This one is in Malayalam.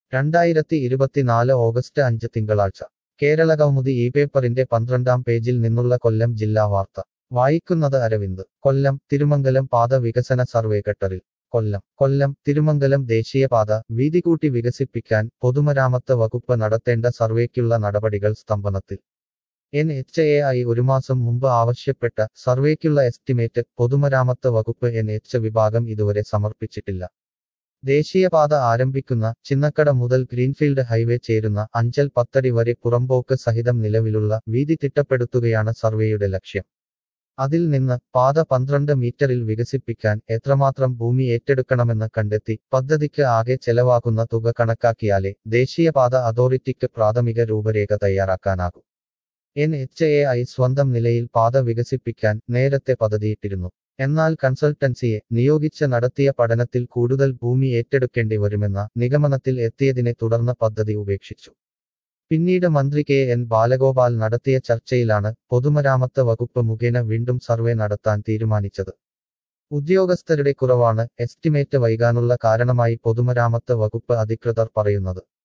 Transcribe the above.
രണ്ടായിരത്തി ഇരുപത്തിനാല് ഓഗസ്റ്റ് അഞ്ച് തിങ്കളാഴ്ച കേരളകൗമുദി ഈ പേപ്പറിന്റെ പന്ത്രണ്ടാം പേജിൽ നിന്നുള്ള കൊല്ലം ജില്ലാ വാർത്ത വായിക്കുന്നത് അരവിന്ദ് കൊല്ലം തിരുമംഗലം പാത വികസന സർവേ ഘട്ടറിൽ കൊല്ലം കൊല്ലം തിരുമംഗലം ദേശീയപാത വീതി കൂട്ടി വികസിപ്പിക്കാൻ പൊതുമരാമത്ത് വകുപ്പ് നടത്തേണ്ട സർവേക്കുള്ള നടപടികൾ സ്തംഭനത്തിൽ എൻ എച്ച് എ ഐ ഒരു മാസം മുമ്പ് ആവശ്യപ്പെട്ട സർവേക്കുള്ള എസ്റ്റിമേറ്റ് പൊതുമരാമത്ത് വകുപ്പ് എൻ എച്ച് വിഭാഗം ഇതുവരെ സമർപ്പിച്ചിട്ടില്ല ദേശീയപാത ആരംഭിക്കുന്ന ചിന്നക്കട മുതൽ ഗ്രീൻഫീൽഡ് ഹൈവേ ചേരുന്ന അഞ്ചൽ പത്തടി വരെ പുറമ്പോക്ക് സഹിതം നിലവിലുള്ള വീതി തിട്ടപ്പെടുത്തുകയാണ് സർവേയുടെ ലക്ഷ്യം അതിൽ നിന്ന് പാത പന്ത്രണ്ട് മീറ്ററിൽ വികസിപ്പിക്കാൻ എത്രമാത്രം ഭൂമി ഏറ്റെടുക്കണമെന്ന് കണ്ടെത്തി പദ്ധതിക്ക് ആകെ ചെലവാകുന്ന തുക കണക്കാക്കിയാലേ ദേശീയപാത അതോറിറ്റിക്ക് പ്രാഥമിക രൂപരേഖ തയ്യാറാക്കാനാകൂ എൻ എച്ച് എ ഐ സ്വന്തം നിലയിൽ പാത വികസിപ്പിക്കാൻ നേരത്തെ പദ്ധതിയിട്ടിരുന്നു എന്നാൽ കൺസൾട്ടൻസിയെ നിയോഗിച്ച് നടത്തിയ പഠനത്തിൽ കൂടുതൽ ഭൂമി ഏറ്റെടുക്കേണ്ടി വരുമെന്ന നിഗമനത്തിൽ എത്തിയതിനെ തുടർന്ന് പദ്ധതി ഉപേക്ഷിച്ചു പിന്നീട് മന്ത്രി കെ എൻ ബാലഗോപാൽ നടത്തിയ ചർച്ചയിലാണ് പൊതുമരാമത്ത് വകുപ്പ് മുഖേന വീണ്ടും സർവേ നടത്താൻ തീരുമാനിച്ചത് ഉദ്യോഗസ്ഥരുടെ കുറവാണ് എസ്റ്റിമേറ്റ് വൈകാനുള്ള കാരണമായി പൊതുമരാമത്ത് വകുപ്പ് അധികൃതർ പറയുന്നത്